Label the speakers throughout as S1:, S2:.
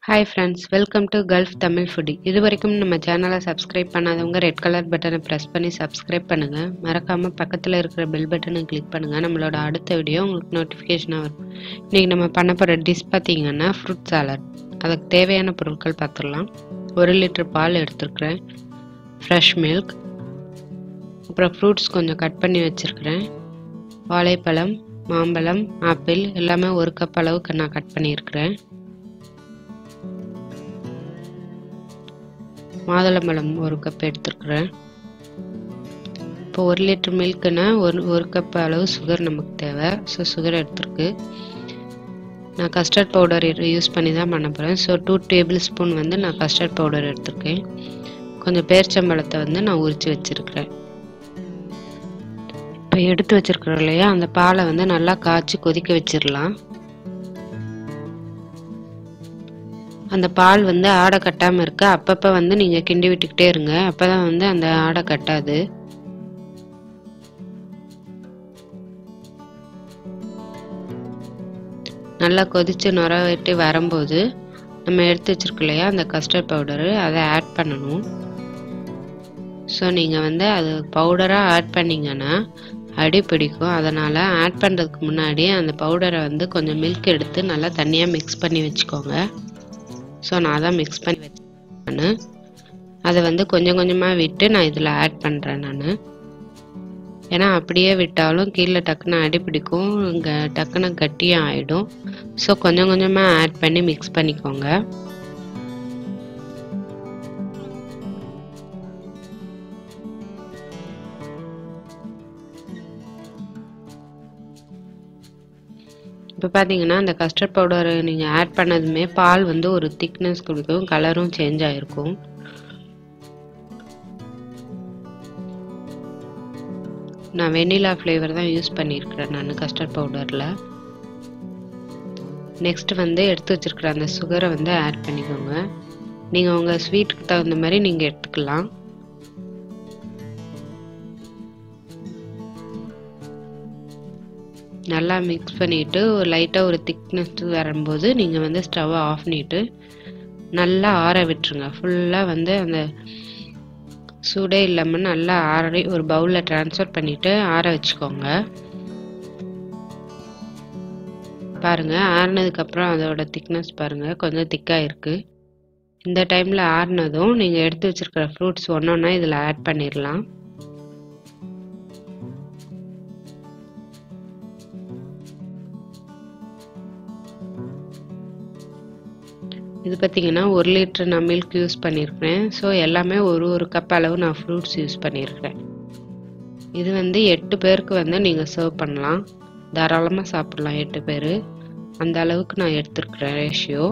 S1: hi friends welcome to Gulf Tamil foodie இது வரைக்கும் நம்ம சேனலை சப்ஸ்கிரைப் பண்ணாதவங்க ரெட் கலர் பட்டனை ப்ரெஸ் பண்ணி சப்ஸ்கிரைப் பண்ணுங்கள் மறக்காமல் பக்கத்தில் இருக்கிற பெல் பட்டனை கிளிக் பண்ணுங்கள் நம்மளோட அடுத்த வீடியோ உங்களுக்கு நோட்டிஃபிகேஷனாக வரும் இன்றைக்கி நம்ம பண்ண போகிற டிஷ் பார்த்தீங்கன்னா ஃப்ரூட் சாலட் அதுக்கு தேவையான பொருட்கள் பார்த்துடலாம் ஒரு லிட்டர் பால் எடுத்துருக்குறேன் ஃப்ரெஷ் மில்க் அப்புறம் ஃப்ரூட்ஸ் கொஞ்சம் கட் பண்ணி வச்சுருக்கிறேன் வாழைப்பழம் மாம்பழம் ஆப்பிள் எல்லாமே ஒரு கப் அளவுக்கு நான் கட் பண்ணியிருக்கிறேன் மாதுளம்பழம் ஒரு கப் எடுத்துருக்குறேன் இப்போ ஒரு லிட்டர் மில்க்குன்னா ஒரு ஒரு கப் அளவு சுகர் நமக்கு தேவை ஸோ சுகர் எடுத்துருக்கு நான் கஸ்டர்ட் பவுடர் யூஸ் பண்ணி தான் பண்ண போகிறேன் ஸோ டூ டேபிள் ஸ்பூன் வந்து நான் கஸ்டர்ட் பவுடர் எடுத்திருக்கேன் கொஞ்சம் பேர்ச்சம்பழத்தை வந்து நான் உரித்து வச்சுருக்கிறேன் இப்போ எடுத்து வச்சுருக்குறோம் இல்லையா அந்த பாலை வந்து நல்லா காய்ச்சி கொதிக்க வச்சிடலாம் அந்த பால் வந்து ஆடை கட்டாமல் இருக்க அப்பப்போ வந்து நீங்கள் கிண்டி விட்டுக்கிட்டே இருங்க அப்போ தான் வந்து அந்த ஆடை கட்டாது நல்லா கொதித்து நுர விட்டு வரும்போது நம்ம எடுத்து வச்சிருக்கோம் இல்லையா அந்த கஸ்டர்ட் பவுடரு அதை ஆட் பண்ணணும் ஸோ நீங்கள் வந்து அது பவுடராக ஆட் பண்ணிங்கன்னா அடி பிடிக்கும் அதனால் ஆட் பண்ணுறதுக்கு முன்னாடி அந்த பவுடரை வந்து கொஞ்சம் மில்க் எடுத்து நல்லா தனியாக மிக்ஸ் பண்ணி வச்சுக்கோங்க ஸோ நான் அதான் மிக்ஸ் பண்ணி வச்சேன் நான் அதை வந்து கொஞ்சம் கொஞ்சமாக விட்டு நான் இதில் ஆட் பண்ணுறேன் நான் ஏன்னா அப்படியே விட்டாலும் கீழே டக்குன்னு அடி பிடிக்கும் இங்கே டக்குன்னு கட்டியும் ஆகிடும் ஸோ கொஞ்சம் கொஞ்சமாக ஆட் பண்ணி மிக்ஸ் பண்ணிக்கோங்க இப்போ பார்த்தீங்கன்னா அந்த கஸ்டர்ட் பவுடர் நீங்கள் ஆட் பண்ணதுமே பால் வந்து ஒரு திக்னஸ் கொடுக்கும் கலரும் சேஞ்ச் ஆகிருக்கும் நான் வெனிலா ஃப்ளேவர் தான் யூஸ் பண்ணியிருக்கிறேன் நான் கஸ்டர்ட் பவுடரில் நெக்ஸ்ட் வந்து எடுத்து வச்சுருக்கிற அந்த சுகரை வந்து ஆட் பண்ணிக்கோங்க நீங்கள் உங்கள் ஸ்வீட்டுக்கு தகுந்த மாதிரி நீங்கள் எடுத்துக்கலாம் நல்லா மிக்ஸ் பண்ணிவிட்டு லைட்டாக ஒரு திக்னஸ் வரும்போது நீங்கள் வந்து ஸ்டவ்வை ஆஃப் பண்ணிவிட்டு நல்லா ஆற விட்டுருங்க ஃபுல்லாக வந்து அந்த சூடே இல்லாமல் நல்லா ஆறி ஒரு பவுலில் ட்ரான்ஸ்ஃபர் பண்ணிவிட்டு ஆற வச்சுக்கோங்க பாருங்கள் ஆறினதுக்கப்புறம் அதோட திக்னஸ் பாருங்கள் கொஞ்சம் திக்காக இருக்குது இந்த டைமில் ஆறினதும் நீங்கள் எடுத்து வச்சுருக்கிற ஃப்ரூட்ஸ் ஒன்று ஒன்றா இதில் ஆட் பண்ணிடலாம் இது பார்த்திங்கன்னா ஒரு லிட்டர் நான் மில்க் யூஸ் பண்ணியிருக்கிறேன் ஸோ எல்லாமே ஒரு ஒரு கப் அளவு நான் ஃப்ரூட்ஸ் யூஸ் பண்ணியிருக்கிறேன் இது வந்து எட்டு பேருக்கு வந்து நீங்கள் சர்வ் பண்ணலாம் தாராளமாக சாப்பிட்லாம் எட்டு பேர் அந்த அளவுக்கு நான் எடுத்துருக்குறேன் ரேஷியோ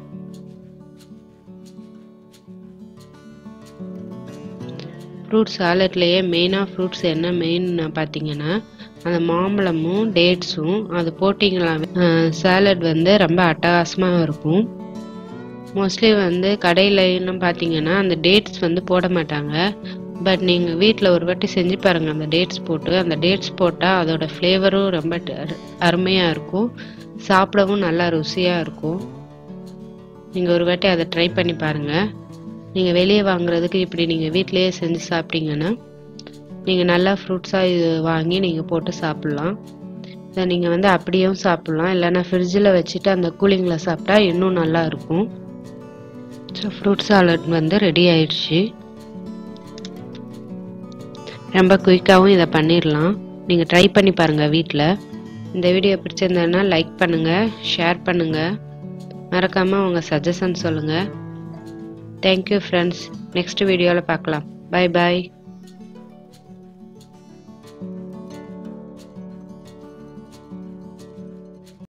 S1: ஃப்ரூட் சாலட்லேயே மெயினாக ஃப்ரூட்ஸ் என்ன மெயின் பார்த்தீங்கன்னா அந்த மாம்பழமும் டேட்ஸும் அது போட்டிங்களாவே சாலட் வந்து ரொம்ப அட்டகாசமாக இருக்கும் மோஸ்ட்லி வந்து கடையிலன்னு பார்த்தீங்கன்னா அந்த டேட்ஸ் வந்து போட மாட்டாங்க பட் நீங்கள் வீட்டில் ஒரு வாட்டி செஞ்சு பாருங்கள் அந்த டேட்ஸ் போட்டு அந்த டேட்ஸ் போட்டால் அதோட ஃப்ளேவரும் ரொம்ப அருமையாக இருக்கும் சாப்பிடவும் நல்லா ருசியாக இருக்கும் நீங்கள் ஒரு வாட்டி அதை ட்ரை பண்ணி பாருங்கள் நீங்கள் வெளியே வாங்குறதுக்கு இப்படி நீங்கள் வீட்டிலையே செஞ்சு சாப்பிட்டீங்கன்னா நீங்கள் நல்லா ஃப்ரூட்ஸாக இது வாங்கி நீங்கள் போட்டு சாப்பிட்லாம் இதை நீங்கள் வந்து அப்படியும் சாப்பிட்லாம் இல்லைன்னா ஃப்ரிட்ஜில் வச்சுட்டு அந்த கூலிங்கில் சாப்பிட்டா இன்னும் நல்லா இருக்கும் ஸோ ஃப்ரூட் சாலட் வந்து ரெடி ஆயிடுச்சு ரொம்ப குயிக்காகவும் இதை பண்ணிடலாம் நீங்கள் ட்ரை பண்ணி பாருங்கள் வீட்டில் இந்த வீடியோ பிடிச்சிருந்ததுன்னா லைக் பண்ணுங்கள் ஷேர் பண்ணுங்கள் மறக்காமல் உங்கள் சஜஷன் சொல்லுங்கள் தேங்க்யூ ஃப்ரெண்ட்ஸ் நெக்ஸ்ட் வீடியோவில் பார்க்கலாம் பாய் பாய்